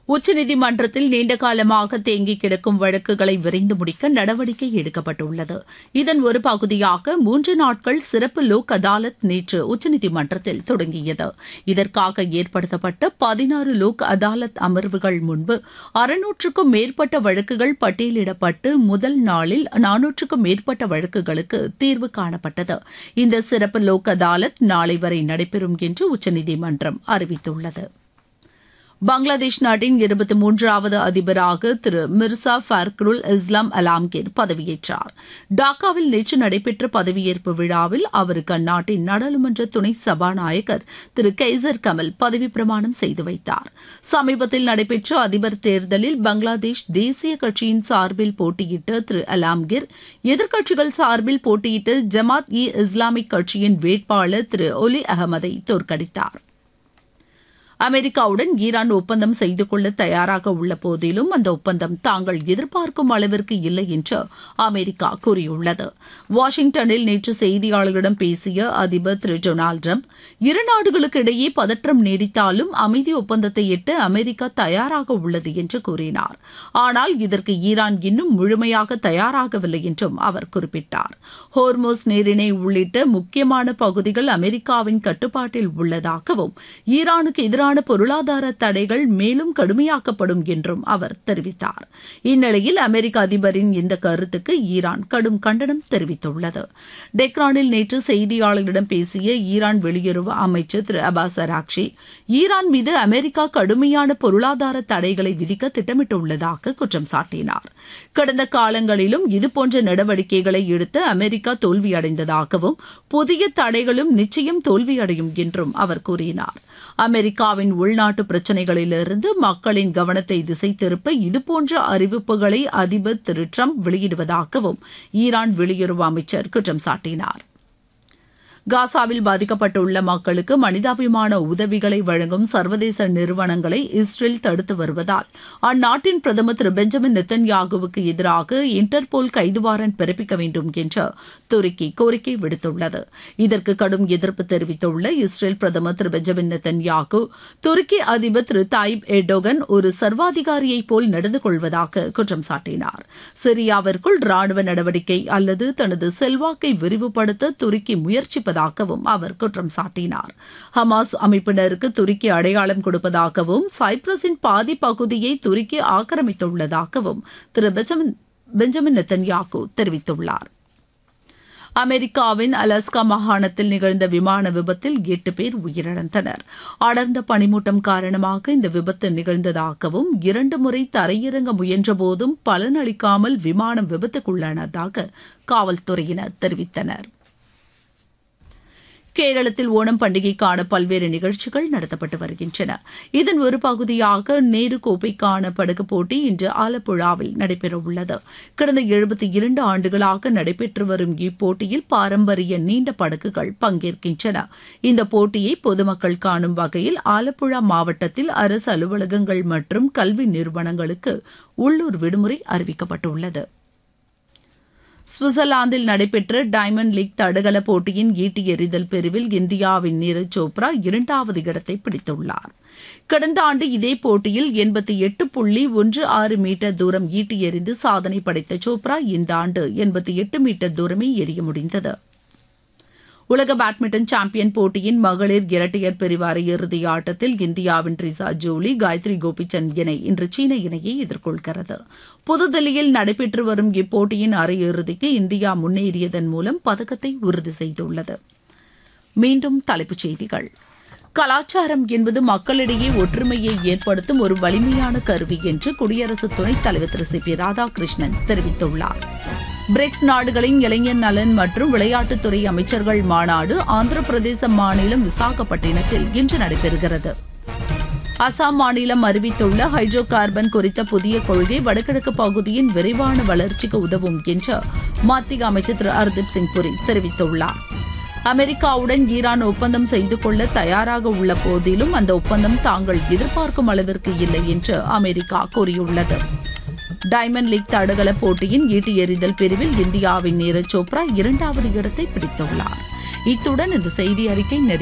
உச்சநீதிமன்றத்தில் நீண்ட காலமாக தேங்கி கிடக்கும் வழக்குகளை விரைந்து முடிக்க நடவடிக்கை எடுக்கப்பட்டுள்ளது இதன் ஒரு பகுதியாக மூன்று நாட்கள் சிறப்பு லோக் அதாலத் நேற்று உச்சநீதிமன்றத்தில் தொடங்கியது இதற்காக ஏற்படுத்தப்பட்ட பதினாறு லோக் அதாலத் அமர்வுகள் முன்பு அறுநூற்றுக்கும் மேற்பட்ட வழக்குகள் பட்டியலிடப்பட்டு முதல் நாளில் நானூற்றுக்கும் மேற்பட்ட வழக்குகளுக்கு தீர்வு காணப்பட்டது இந்த சிறப்பு லோக் அதாலத் நாளை வரை நடைபெறும் என்று உச்சநீதிமன்றம் அறிவித்துள்ளது பங்களாதேஷ் நாட்டின் இருபத்தி மூன்றாவது அதிபராக திரு மிர்சா ஃபர்க்ருல் இஸ்லாம் அலாம்கீர் பதவியேற்றார் டாக்காவில் நேற்று நடைபெற்ற பதவியேற்பு விழாவில் அவருக்கு அந்நாட்டின் நாடாளுமன்ற துணை சபாநாயகர் திரு கெய்சர் கமல் பதவி பிரமாணம் செய்து வைத்தார் சமீபத்தில் நடைபெற்ற அதிபர் தேர்தலில் பங்களாதேஷ் தேசிய கட்சியின் சார்பில் போட்டியிட்ட திரு அலாம்கீர் எதிர்க்கட்சிகள் சார்பில் போட்டியிட்ட ஜமாத் இ இஸ்லாமிக் கட்சியின் வேட்பாளர் திரு ஒலி அகமதை தோற்கடித்தார் அமெரிக்காவுடன் ஈரான் ஒப்பந்தம் செய்து கொள்ள தயாராக உள்ள போதிலும் அந்த ஒப்பந்தம் தாங்கள் எதிர்பார்க்கும் அளவிற்கு இல்லை என்று அமெரிக்கா கூறியுள்ளது வாஷிங்டனில் நேற்று செய்தியாளர்களிடம் பேசிய அதிபர் திரு டொனால்டு டிரம்ப் இரு நாடுகளுக்கு இடையே பதற்றம் நீடித்தாலும் அமைதி ஒப்பந்தத்தை எட்ட அமெரிக்கா தயாராக உள்ளது என்று கூறினார் ஆனால் இதற்கு ஈரான் இன்னும் முழுமையாக தயாராகவில்லை என்றும் அவர் குறிப்பிட்டார் ஹோர்மோஸ் நீரிணை உள்ளிட்ட முக்கியமான பகுதிகள் அமெரிக்காவின் கட்டுப்பாட்டில் உள்ளதாகவும் ஈரானுக்கு எதிரான பொருளாதார தடைகள் மேலும் கடுமையாக்கப்படும் என்றும் அவர் தெரிவித்தார் இந்நிலையில் அமெரிக்க அதிபரின் இந்த கருத்துக்கு ஈரான் கடும் கண்டனம் தெரிவித்துள்ளது டெக்ரானில் நேற்று செய்தியாளர்களிடம் பேசிய ஈரான் வெளியுறவு அமைச்சர் திரு அபாஸ் அராக்ஷி ஈரான் மீது அமெரிக்கா கடுமையான பொருளாதார தடைகளை விதிக்க திட்டமிட்டுள்ளதாக குற்றம் சாட்டினார் கடந்த காலங்களிலும் இதுபோன்ற நடவடிக்கைகளை எடுத்து அமெரிக்கா தோல்வியடைந்ததாகவும் புதிய தடைகளும் நிச்சயம் தோல்வியடையும் என்றும் அவர் கூறினார் அமெரிக்காவின் உள்நாட்டு பிரச்சினைகளிலிருந்து மக்களின் கவனத்தை திசை திருப்ப இதுபோன்ற அறிவிப்புகளை அதிபர் திரு டிரம்ப் வெளியிடுவதாகவும் ஈரான் வெளியுறவு அமைச்சர் குற்றம் சாட்டினார் காசாவில் பாதிக்கப்பட்டுள்ள மக்களுக்கு மனிதாபிமான உதவிகளை வழங்கும் சர்வதேச நிறுவனங்களை இஸ்ரேல் தடுத்து வருவதால் அந்நாட்டின் பிரதமர் திரு பெஞ்சமின் நெத்தன்யாகுவுக்கு எதிராக இன்டர்போல் கைது வாரண்ட் பிறப்பிக்க வேண்டும் என்று துருக்கி கோரிக்கை விடுத்துள்ளது இதற்கு கடும் எதிர்ப்பு தெரிவித்துள்ள இஸ்ரேல் பிரதமர் திரு பெஞ்சமின் நெத்தன்யாகு துருக்கி அதிபர் திரு தாயிப் எர்டோகன் ஒரு சர்வாதிகாரியைப் போல் நடந்து கொள்வதாக குற்றம் சாட்டினார் சிரியாவிற்குள் ராணுவ நடவடிக்கை அல்லது தனது செல்வாக்கை விரிவுபடுத்த துருக்கி முயற்சிப்பதாக இருப்பதாகவும் அவர் குற்றம் சாட்டினார் ஹமாஸ் அமைப்பினருக்கு துருக்கி அடையாளம் கொடுப்பதாகவும் சைப்ரஸின் பாதி பகுதியை துருக்கி ஆக்கிரமித்துள்ளதாகவும் திரு பெஞ்சமின் நெத்தன்யாகு தெரிவித்துள்ளார் அமெரிக்காவின் அலாஸ்கா மாகாணத்தில் நிகழ்ந்த விமான விபத்தில் எட்டு பேர் உயிரிழந்தனர் அடர்ந்த பனிமூட்டம் காரணமாக இந்த விபத்து நிகழ்ந்ததாகவும் இரண்டு முறை தரையிறங்க முயன்றபோதும் பலனளிக்காமல் விமானம் விபத்துக்குள்ளானதாக காவல்துறையினர் தெரிவித்தனர் கேரளத்தில் ஓணம் பண்டிகைக்கான பல்வேறு நிகழ்ச்சிகள் நடத்தப்பட்டு வருகின்றன இதன் ஒரு பகுதியாக நேரு கோப்பைக்கான படகு போட்டி இன்று ஆலப்புழாவில் நடைபெறவுள்ளது கடந்த எழுபத்தி இரண்டு ஆண்டுகளாக நடைபெற்று வரும் இப்போட்டியில் பாரம்பரிய நீண்ட படகுகள் பங்கேற்கின்றன இந்த போட்டியை பொதுமக்கள் காணும் வகையில் ஆலப்புழா மாவட்டத்தில் அரசு அலுவலகங்கள் மற்றும் கல்வி நிறுவனங்களுக்கு உள்ளூர் விடுமுறை அறிவிக்கப்பட்டுள்ளது சுவிட்சர்லாந்தில் நடைபெற்ற டைமண்ட் லீக் தடகள போட்டியின் ஈட்டி எறிதல் பிரிவில் இந்தியாவின் நீரஜ் சோப்ரா இரண்டாவது இடத்தை பிடித்துள்ளார் கடந்த ஆண்டு இதே போட்டியில் எண்பத்தி எட்டு புள்ளி ஒன்று ஆறு மீட்டர் தூரம் ஈட்டி எறிந்து சாதனை படைத்த சோப்ரா இந்த ஆண்டு எண்பத்தி எட்டு மீட்டர் தூரமே எறிய முடிந்தது உலக பேட்மிண்டன் சாம்பியன் போட்டியின் மகளிர் இரட்டையர் பிரிவு அரையிறுதி ஆட்டத்தில் இந்தியாவின் ட்ரிசா ஜோலி காயத்ரி கோபிச்சந்த் இணை இன்று சீன இணையை எதிர்கொள்கிறது புதுதில்லியில் நடைபெற்று வரும் இப்போட்டியின் அரையிறுதிக்கு இந்தியா முன்னேறியதன் மூலம் பதக்கத்தை உறுதி செய்துள்ளது மீண்டும் தலைப்புச் செய்திகள் கலாச்சாரம் என்பது மக்களிடையே ஒற்றுமையை ஏற்படுத்தும் ஒரு வலிமையான கருவி என்று குடியரசு துணைத் தலைவர் திரு சி பி ராதாகிருஷ்ணன் தெரிவித்துள்ளார் பிரிக்ஸ் நாடுகளின் இளைஞர் நலன் மற்றும் விளையாட்டுத்துறை அமைச்சர்கள் மாநாடு ஆந்திர பிரதேச மாநிலம் விசாகப்பட்டினத்தில் இன்று நடைபெறுகிறது அசாம் மாநிலம் அறிவித்துள்ள ஹைட்ரோ கார்பன் குறித்த புதிய கொள்கை வடகிழக்கு பகுதியின் விரைவான வளர்ச்சிக்கு உதவும் என்று மத்திய அமைச்சர் திரு ஹர்தீப் சிங் புரி தெரிவித்துள்ளார் அமெரிக்காவுடன் ஈரான் ஒப்பந்தம் செய்து கொள்ள தயாராக உள்ள போதிலும் அந்த ஒப்பந்தம் தாங்கள் எதிர்பார்க்கும் அளவிற்கு இல்லை என்று அமெரிக்கா கூறியுள்ளது டைமண்ட் லீக் தடகள போட்டியின் ஈட்டி எறிதல் பிரிவில் இந்தியாவின் நீரஜ் சோப்ரா இரண்டாவது இடத்தை பிடித்துள்ளார் இத்துடன் இந்த செய்தி அறிக்கை நிறைவு